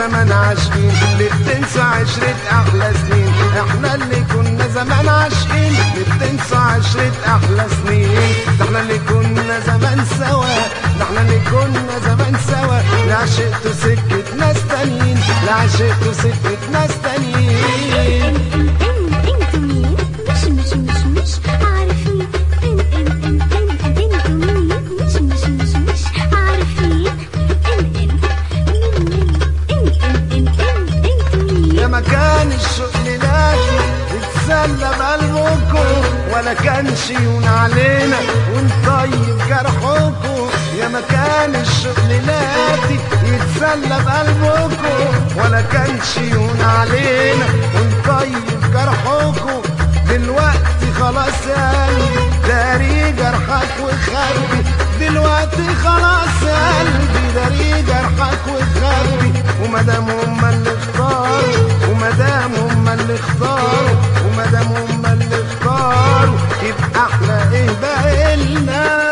زمان عاشقين ليه بتنسى عشرة أحلى سنين احنا اللي كنا زمان عاشقين ليه بتنسى عشرة أحلى سنين ده احنا اللي كنا زمان سوا ده احنا اللي كنا زمان سوا لا عشقتوا سكة ناس تانيين لا عشقتوا سكة ناس تانيين انتوا مين مش مش مش مش عارفين ان ان ان ان انتوا مين مش مش مش مش عارفين ان ان من من ان ان ان ان انتوا مين يا مكان الشوق لناكي اتسلى بقلبكم ولا كان شيون علينا ونطيب جرحكم يا مكان الشوق لناتي يتسلى بقلبكم ولا كان شيون علينا ونطيب جرحكم دلوقتي خلاص يا قلبي داري جرحك وخبي دلوقتي خلاص يا قلبي داري جرحك وخبي ومدام هما اللي اختاروا ومدام هما اللي اختاروا ومدام هما اللي اختاروا يبقى احلى ايه بقى لنا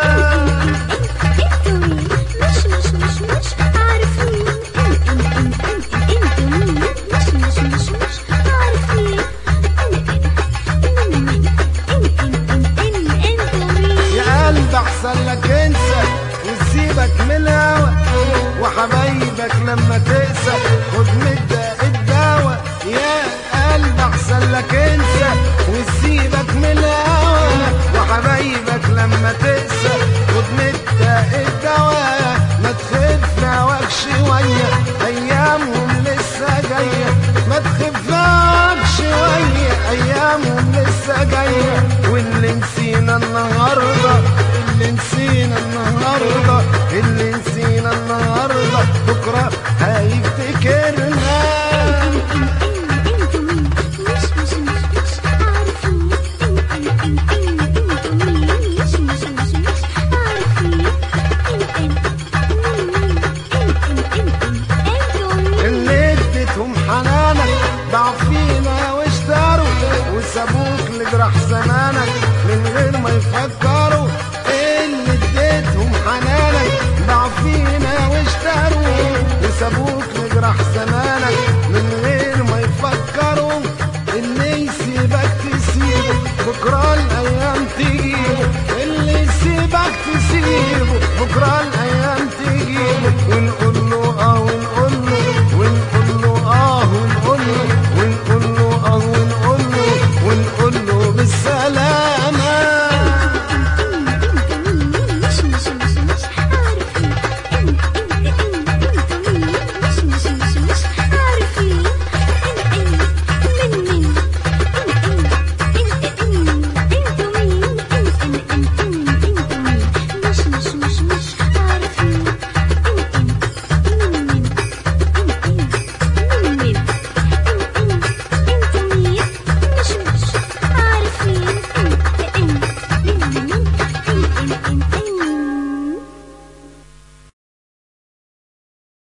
انتوا مين مش مش مش مش عارفين ان ان ان ان انتوا مين مش مش مش مش عارفين ان ان من من ان ان ان ان انتوا مين يا قلب احسن لك انسى وسيبك من الهوى وحبايبك لما تقسى خد مدة الدواء يا قلب احسن لك انسى وسيبك من الهوى وحبايبك لما تقسى خد مدة الدواء ما تخف هواك شوية ايامهم لسه جاية ما تخف هواك شوية ايامهم لسه جاية واللي نسينا النهاردة اللي نسينا النهاردة اللي نسينا النهاردة بكرة هيفتكرنا انتوا مين مش مش مش مش عارفين ان ان ان ان انتوا مين مش مش مش مش عارفين ان ان من من ان ان ان ان انتوا مين اللي اديتهم حنانك ضعفينا واشتروا وسابوك لجرح زمانك من غير ما يفكروا اللي اديتهم حنانك ضعفينا واشتروا وسابوك لجرح زمانك من غير ما يفكروا اللي يسيبك تسيبه بكره الايام تجيبه اللي يسيبك تسيبه بكره الايام